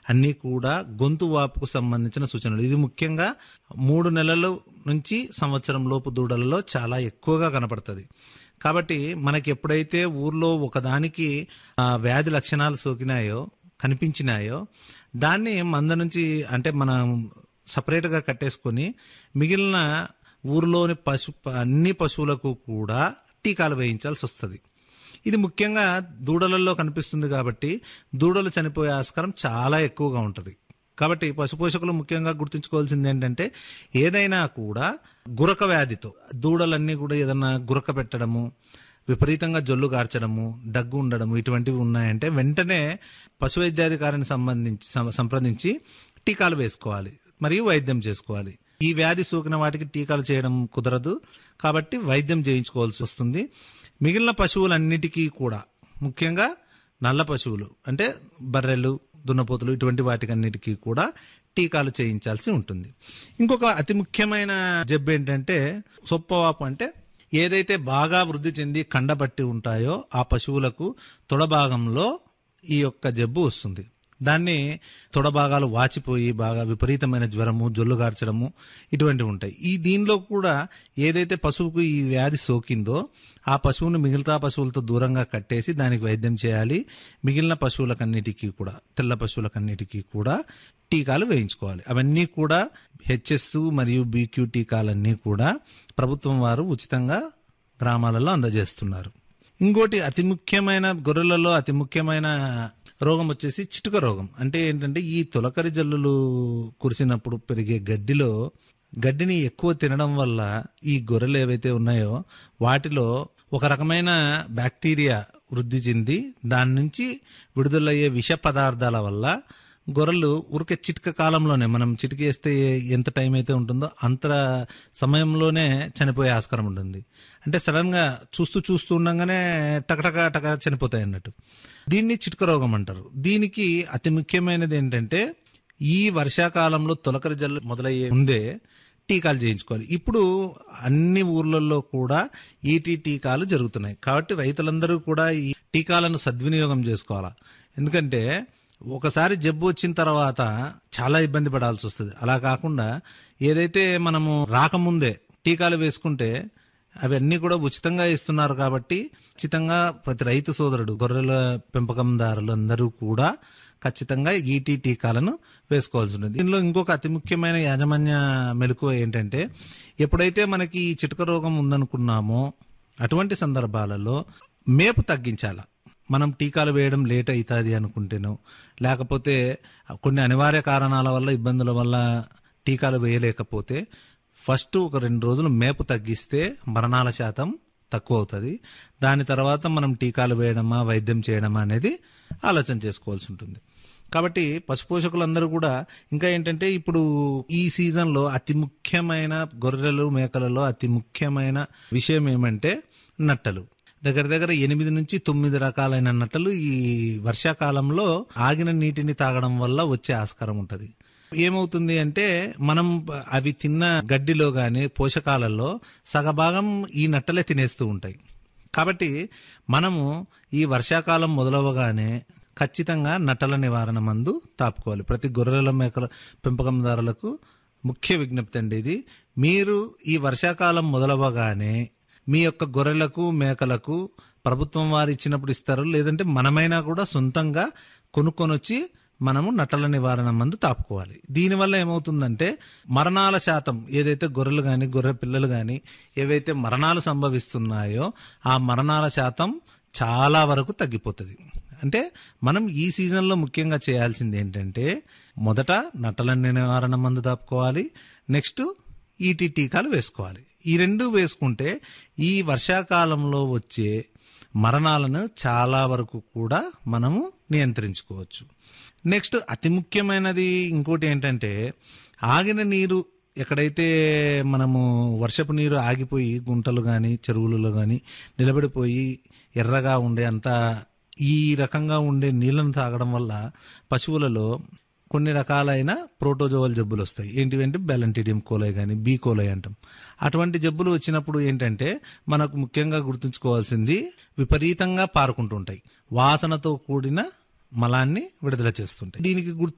అన్నీ కూడా గొంతు వాపుకు సంబంధించిన సూచనలు ఇది ముఖ్యంగా మూడు నెలల నుంచి సంవత్సరం లోపు దూడలలో చాలా ఎక్కువగా కనపడుతుంది కాబట్టి మనకి ఎప్పుడైతే ఊర్లో ఒకదానికి ఆ, వ్యాధి లక్షణాలు సోకినాయో కనిపించినాయో దాన్ని మంద నుంచి అంటే మనం సపరేట్గా కట్టేసుకొని మిగిలిన ఊరిలోని పశు అన్ని పశువులకు కూడా టీకాలు వేయించాల్సి వస్తుంది ఇది ముఖ్యంగా దూడలలో కనిపిస్తుంది కాబట్టి దూడలు చనిపోయే ఆస్కారం చాలా ఎక్కువగా ఉంటుంది కాబట్టి పశుపోషకులు ముఖ్యంగా గుర్తుంచుకోవాల్సింది ఏంటంటే ఏదైనా కూడా గురక వ్యాధితో దూడలన్నీ కూడా ఏదన్నా గురక పెట్టడము విపరీతంగా జొల్లు గార్చడము దగ్గు ఉండడము ఇటువంటివి ఉన్నాయంటే వెంటనే పశు వైద్యాధికారిని సంబంధించి సం- సంప్రదించి టీకాలు వేసుకోవాలి మరియు వైద్యం చేసుకోవాలి ఈ వ్యాధి సోకిన వాటికి టీకాలు చేయడం కుదరదు కాబట్టి వైద్యం చేయించుకోవాల్సి వస్తుంది మిగిలిన పశువులన్నిటికీ కూడా ముఖ్యంగా నల్ల పశువులు అంటే బర్రెలు దున్నపోతులు ఇటువంటి వాటికన్నిటికీ కూడా టీకాలు చేయించాల్సి ఉంటుంది ఇంకొక అతి ముఖ్యమైన జబ్బు ఏంటంటే సొప్పవాపు అంటే ఏదైతే బాగా వృద్ధి చెంది కండబట్టి ఉంటాయో ఆ పశువులకు తొడ భాగంలో ఈ యొక్క జబ్బు వస్తుంది దాన్ని తొడ భాగాలు వాచిపోయి బాగా విపరీతమైన జ్వరము జొల్లు గార్చడము ఇటువంటివి ఉంటాయి ఈ దీనిలో కూడా ఏదైతే పశువుకు ఈ వ్యాధి సోకిందో ఆ పశువును మిగతా పశువులతో దూరంగా కట్టేసి దానికి వైద్యం చేయాలి మిగిలిన పశువులకన్నిటికీ కూడా తెల్ల పశువులకన్నిటికీ కూడా టీకాలు వేయించుకోవాలి అవన్నీ కూడా హెచ్ఎస్ మరియు బీక్యూ టీకాలన్నీ కూడా ప్రభుత్వం వారు ఉచితంగా గ్రామాలలో అందజేస్తున్నారు ఇంకోటి అతి ముఖ్యమైన గొర్రెలలో అతి ముఖ్యమైన రోగం వచ్చేసి చిటుక రోగం అంటే ఏంటంటే ఈ తొలకరి జల్లులు కురిసినప్పుడు పెరిగే గడ్డిలో గడ్డిని ఎక్కువ తినడం వల్ల ఈ గొర్రెలు ఏవైతే ఉన్నాయో వాటిలో ఒక రకమైన బ్యాక్టీరియా వృద్ధి చెంది దాని నుంచి విడుదలయ్యే విష పదార్థాల వల్ల గొర్రెలు ఉరికే చిటిక కాలంలోనే మనం చిటికేస్తే ఎంత టైం అయితే ఉంటుందో అంత సమయంలోనే చనిపోయే ఆస్కారం ఉంటుంది అంటే సడన్ గా చూస్తూ చూస్తూ ఉండగానే టకటక టక చనిపోతాయి అన్నట్టు దీన్ని చిటిక రోగం అంటారు దీనికి అతి ముఖ్యమైనది ఏంటంటే ఈ వర్షాకాలంలో తొలకరి జల్లు మొదలయ్యే ముందే టీకాలు చేయించుకోవాలి ఇప్పుడు అన్ని ఊర్లలో కూడా ఈటీ టీకాలు జరుగుతున్నాయి కాబట్టి రైతులందరూ కూడా ఈ టీకాలను సద్వినియోగం చేసుకోవాలా ఎందుకంటే ఒకసారి జబ్బు వచ్చిన తర్వాత చాలా ఇబ్బంది పడాల్సి వస్తుంది అలా కాకుండా ఏదైతే మనము రాకముందే టీకాలు వేసుకుంటే అవన్నీ కూడా ఉచితంగా ఇస్తున్నారు కాబట్టి ఖచ్చితంగా ప్రతి రైతు సోదరుడు గొర్రెల పెంపకందారులు అందరూ కూడా ఖచ్చితంగా ఈటీ టీకాలను వేసుకోవాల్సి ఉంటుంది దీనిలో ఇంకొక అతి ముఖ్యమైన యాజమాన్య మెలకువ ఏంటంటే ఎప్పుడైతే మనకి ఈ చిటుక రోగం ఉందనుకున్నామో అటువంటి సందర్భాలలో మేపు తగ్గించాల మనం టీకాలు వేయడం లేట్ అవుతుంది అనుకుంటేనో లేకపోతే కొన్ని అనివార్య కారణాల వల్ల ఇబ్బందుల వల్ల టీకాలు వేయలేకపోతే ఫస్ట్ ఒక రెండు రోజులు మేపు తగ్గిస్తే మరణాల శాతం తక్కువ అవుతుంది దాని తర్వాత మనం టీకాలు వేయడమా వైద్యం చేయడమా అనేది ఆలోచన చేసుకోవాల్సి ఉంటుంది కాబట్టి పశుపోషకులందరూ కూడా ఇంకా ఏంటంటే ఇప్పుడు ఈ సీజన్లో అతి ముఖ్యమైన గొర్రెలు మేకలలో అతి ముఖ్యమైన విషయం ఏమంటే నట్టలు దగ్గర దగ్గర ఎనిమిది నుంచి తొమ్మిది రకాలైన నట్టలు ఈ వర్షాకాలంలో ఆగిన నీటిని తాగడం వల్ల వచ్చే ఆస్కారం ఉంటది ఏమవుతుంది అంటే మనం అవి తిన్న గడ్డిలో గాని పోషకాలలో సగభాగం ఈ నట్టలే తినేస్తూ ఉంటాయి కాబట్టి మనము ఈ వర్షాకాలం మొదలవగానే ఖచ్చితంగా నట్టల నివారణ మందు తాపుకోవాలి ప్రతి గొర్రెల మేకల పెంపకందారులకు ముఖ్య విజ్ఞప్తి అండి ఇది మీరు ఈ వర్షాకాలం మొదలవగానే మీ యొక్క గొర్రెలకు మేకలకు ప్రభుత్వం వారు ఇచ్చినప్పుడు ఇస్తారు లేదంటే మనమైనా కూడా సొంతంగా కొనుక్కొని వచ్చి మనము నట్టల నివారణ మందు తాపుకోవాలి దీనివల్ల ఏమవుతుందంటే మరణాల శాతం ఏదైతే గొర్రెలు కానీ గొర్రె పిల్లలు కానీ ఏవైతే మరణాలు సంభవిస్తున్నాయో ఆ మరణాల శాతం చాలా వరకు తగ్గిపోతుంది అంటే మనం ఈ సీజన్లో ముఖ్యంగా చేయాల్సింది ఏంటంటే మొదట నట్టల నివారణ మందు తాపుకోవాలి నెక్స్ట్ ఈటీ టీకాలు వేసుకోవాలి ఈ రెండు వేసుకుంటే ఈ వర్షాకాలంలో వచ్చే మరణాలను చాలా వరకు కూడా మనము నియంత్రించుకోవచ్చు నెక్స్ట్ అతి ముఖ్యమైనది ఇంకోటి ఏంటంటే ఆగిన నీరు ఎక్కడైతే మనము వర్షపు నీరు ఆగిపోయి గుంటలు కానీ చెరువులలో కానీ నిలబడిపోయి ఎర్రగా ఉండే అంత ఈ రకంగా ఉండే నీళ్లను తాగడం వల్ల పశువులలో కొన్ని రకాలైన ప్రోటోజోవల్ జబ్బులు వస్తాయి ఏంటివంటే బెలంటీడియం కోలై కానీ బీ కోలై అంటాం అటువంటి జబ్బులు వచ్చినప్పుడు ఏంటంటే మనకు ముఖ్యంగా గుర్తుంచుకోవాల్సింది విపరీతంగా పారుకుంటుంటాయి వాసనతో కూడిన మలాన్ని విడుదల చేస్తుంటాయి దీనికి గుర్తు